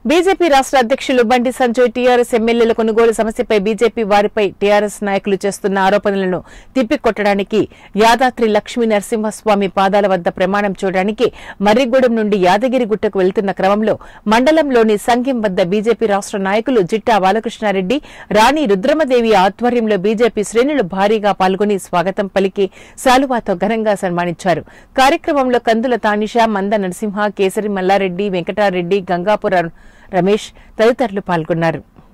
BJP రాష్ట్ర అధ్యక్షులు బండి సంజయ్ టీఆర్ఎస్ ఎమ్మెల్యేల కొనుగోలు సమస్యపై బీజేపీ వారిపై టీఆర్ఎస్ నాయకులు చేస్తున్న ఆరోపణలను తిప్పికొట్టడానికి యాదాద్రి లక్ష్మీ నరసింహస్వామి పాదాల వద్ద ప్రమాణం చూడడానికి మర్రిగూడెం నుండి యాదగిరిగుట్టకు వెళ్తున్న క్రమంలో మండలంలోని సంఘం వద్ద బీజేపీ రాష్ట్ర నాయకులు జిట్టా బాలకృష్ణారెడ్డి రాణి రుద్రమదేవి ఆధ్వర్యంలో బీజేపీ శ్రేణులు భారీగా పాల్గొని స్వాగతం పలికి శాలువాతో ఘనంగా సన్మానించారు కార్యక్రమంలో కందుల తానిషా మంద నరసింహ కేసరి మల్లారెడ్డి వెంకటారెడ్డి గంగాపుర రమేష్ తదితరులు పాల్గొన్నారు